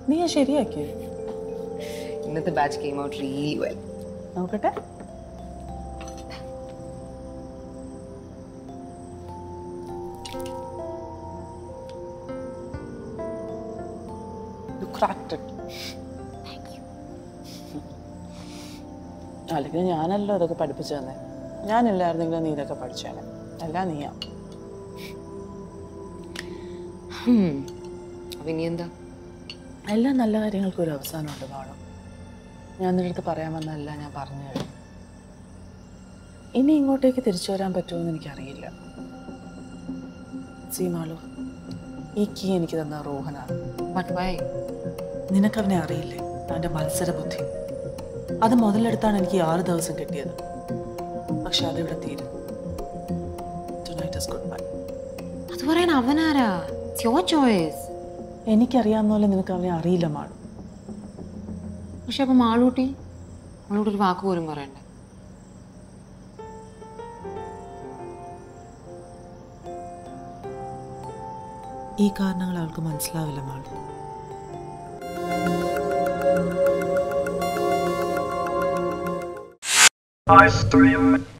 നീ അത് ശരിയാക്കിയോ ഇന്നത്തെ batch came out really well നോക്കട്ടെ You cracked it. അല്ലെങ്കിൽ ഞാനല്ലോ അതൊക്കെ പഠിപ്പിച്ചു തന്നെ ഞാനില്ലായിരുന്നെങ്കിലും നീ ഇതൊക്കെ പഠിച്ചേനെ അല്ല നീയാ അപ്പൊ ഇനി എന്താ എല്ലാ നല്ല കാര്യങ്ങൾക്കും ഒരു അവസാനമുണ്ട് മാളും ഞാൻ നിന്റെ അടുത്ത് പറയാൻ വന്നതല്ല ഞാൻ പറഞ്ഞു കഴിഞ്ഞു ഇനി ഇങ്ങോട്ടേക്ക് തിരിച്ചു വരാൻ പറ്റുമെന്ന് എനിക്കറിയില്ല സീ മാളു ഈ കീ എനിക്ക് തന്ന റോഹനാണ് ബട്ട് വൈ നിനക്കവനെ അറിയില്ലേ അവൻ്റെ മത്സര ബുദ്ധി അത് മുതലെടുത്താണ് എനിക്ക് ഈ ആറ് ദിവസം കിട്ടിയത് പക്ഷെ അതിവിടെ തീരും ടുനൈറ്റ് ഇസ് ഗുഡ് ബൈ അത് പറയാൻ അവനാരാ യുവർ ചോയ്സ് എനിക്കറിയാവുന്ന പോലെ നിനക്ക് അവനെ അറിയില്ല മാളു പക്ഷെ അപ്പൊ മാളൂട്ടി മാളൂട്ടി ഒരു വാക്ക് പോലും പറയണ്ടേ ഈ കാരണങ്ങൾ അവൾക്ക് മനസ്സിലാവില്ല മാളു I stream